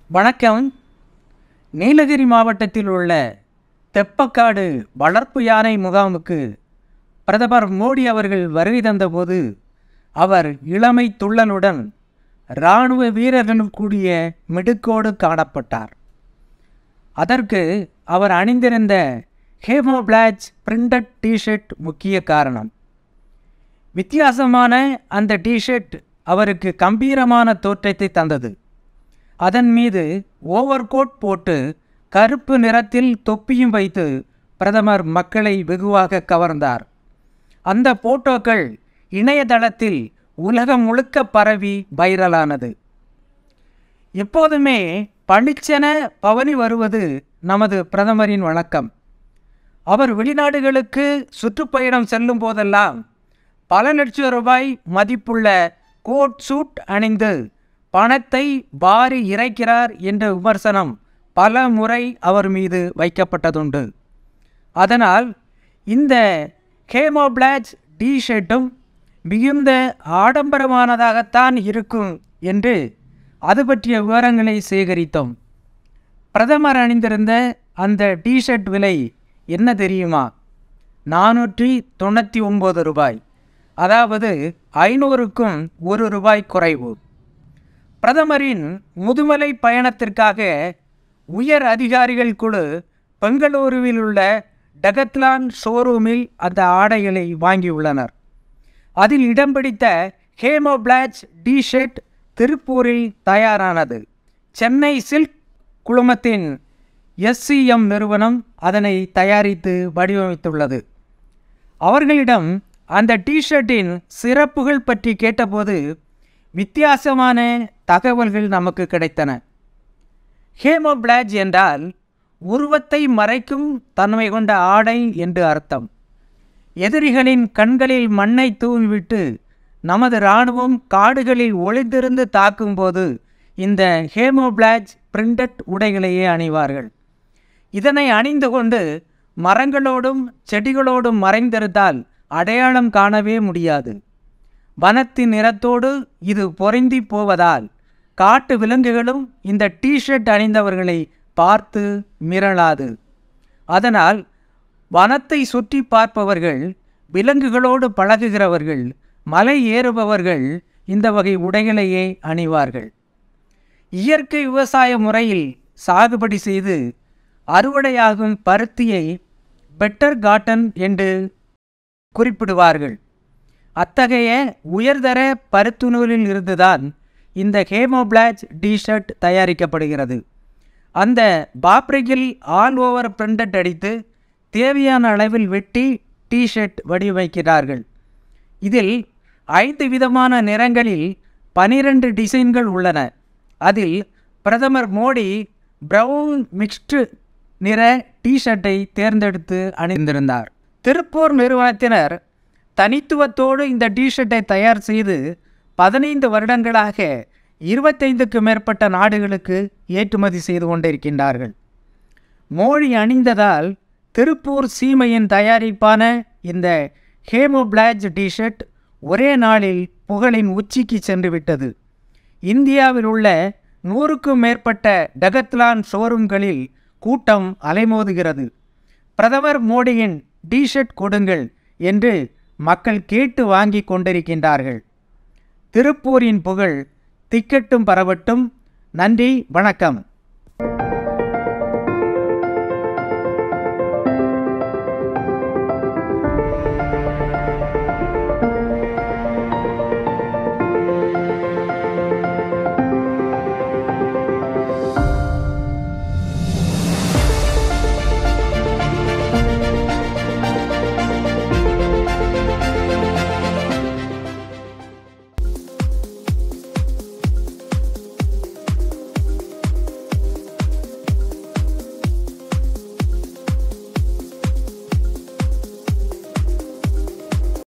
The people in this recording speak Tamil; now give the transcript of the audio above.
வணக்கம் நீலகிரி மாவட்டத்தில் உள்ள தெப்பக்காடு வளர்ப்பு யானை முகாமுக்கு பிரதமர் மோடி அவர்கள் வருகை தந்தபோது அவர் இளமை துள்ளனுடன் இராணுவ வீரர்களுடன் கூடிய மிடுக்கோடு காணப்பட்டார் அதற்கு அவர் அணிந்திருந்த ஹேமோபிளாச் பிரிண்டட் டிஷர்ட் முக்கிய காரணம் வித்தியாசமான அந்த டிஷர்ட் அவருக்கு கம்பீரமான தோற்றத்தை தந்தது அதன் மீது ஓவர் கோட் போட்டு கருப்பு நிறத்தில் தொப்பியும் வைத்து பிரதமர் மக்களை வெகுவாக கவர்ந்தார் அந்த போட்டோக்கள் இணையதளத்தில் உலகம் முழுக்க பரவி வைரலானது எப்போதுமே பளிச்சென பவனி வருவது நமது பிரதமரின் வழக்கம் அவர் வெளிநாடுகளுக்கு சுற்றுப்பயணம் செல்லும் போதெல்லாம் பல லட்சம் ரூபாய் மதிப்புள்ள கோட் சூட் அணிந்து பணத்தை வாரி இறைக்கிறார் என்ற விமர்சனம் பல முறை அவர் மீது வைக்கப்பட்டதுண்டு அதனால் இந்த ஹேமோபிளாச் டி ஷர்ட்டும் மிகுந்த ஆடம்பரமானதாகத்தான் இருக்கும் என்று அது பற்றிய விவரங்களை சேகரித்தோம் பிரதமர் அணிந்திருந்த அந்த டிஷர்ட் விலை என்ன தெரியுமா நானூற்றி தொண்ணூற்றி ஒம்பது ரூபாய் அதாவது ஐநூறுக்கும் ஒரு ரூபாய் குறைவு பிரதமரின் முதுமலை பயணத்திற்காக உயர் அதிகாரிகள் குழு பெங்களூருவில் உள்ள டகத்லான் ஷோரூமில் அந்த ஆடைகளை வாங்கியுள்ளனர் அதில் இடம் பிடித்த ஹேமோ பிளாச் டி ஷர்ட் திருப்பூரில் தயாரானது சென்னை சில்க் குழுமத்தின் எஸ்சிஎம் நிறுவனம் அதனை தயாரித்து வடிவமைத்துள்ளது அவர்களிடம் அந்த டிஷர்ட்டின் சிறப்புகள் பற்றி கேட்டபோது வித்தியாசமான தகவல்கள் நமக்கு கிடைத்தன ஹேமோ பிளாஜ் என்றால் உருவத்தை மறைக்கும் தன்மை கொண்ட ஆடை என்று அர்த்தம் எதிரிகளின் கண்களில் மண்ணை தூவிவிட்டு நமது இராணுவம் காடுகளில் ஒளிந்திருந்து தாக்கும்போது இந்த ஹேமோபிளாஜ் பிரிண்டட் உடைகளையே அணிவார்கள் இதனை அணிந்து கொண்டு மரங்களோடும் செடிகளோடும் மறைந்திருந்தால் அடையாளம் காணவே முடியாது வனத்தின் நிறத்தோடு இது பொருந்தி போவதால் காட்டு விலங்குகளும் இந்த டிஷர்ட் அணிந்தவர்களை பார்த்து மிரளாது அதனால் வனத்தை சுற்றி பார்ப்பவர்கள் விலங்குகளோடு பழகுகிறவர்கள் மலை ஏறுபவர்கள் இந்த வகை உடைகளையே அணிவார்கள் இயற்கை விவசாய முறையில் சாகுபடி செய்து அறுவடையாகும் பருத்தியை பெட்டர் காட்டன் என்று குறிப்பிடுவார்கள் அத்தகைய உயர்தர பருத்து நூலில் இருந்துதான் இந்த ஹேமோபிளாச் டிஷர்ட் தயாரிக்கப்படுகிறது அந்த பாப்ரிகில் ஆல் ஓவர் பிரிண்டட் அடித்து தேவையான அளவில் வெட்டி டிஷர்ட் வடிவமைக்கிறார்கள் இதில் ஐந்து விதமான நிறங்களில் பனிரெண்டு டிசைன்கள் உள்ளன அதில் பிரதமர் மோடி பிரவுன் மிக்ஸ்டு நிற டிஷர்ட்டை தேர்ந்தெடுத்து அணிந்திருந்தார் திருப்பூர் நிறுவனத்தினர் தனித்துவத்தோடு இந்த டிஷர்ட்டை தயார் செய்து பதினைந்து வருடங்களாக இருபத்தைந்துக்கு மேற்பட்ட நாடுகளுக்கு ஏற்றுமதி செய்து கொண்டிருக்கின்றார்கள் மோடி அணிந்ததால் திருப்பூர் சீமையின் தயாரிப்பான இந்த ஹேமோபிளாஜ் டிஷர்ட் ஒரே நாளில் புகழின் உச்சிக்கு சென்று விட்டது இந்தியாவில் உள்ள நூறுக்கும் மேற்பட்ட டகத்லான் ஷோரூம்களில் கூட்டம் அலைமோதுகிறது பிரதமர் மோடியின் டிஷர்ட் கொடுங்கள் என்று மக்கள் கேட்டு வாங்கி கொண்டிருக்கின்றார்கள் திருப்பூரின் புகழ் திக்கட்டும் பரவட்டும் நன்றி வணக்கம்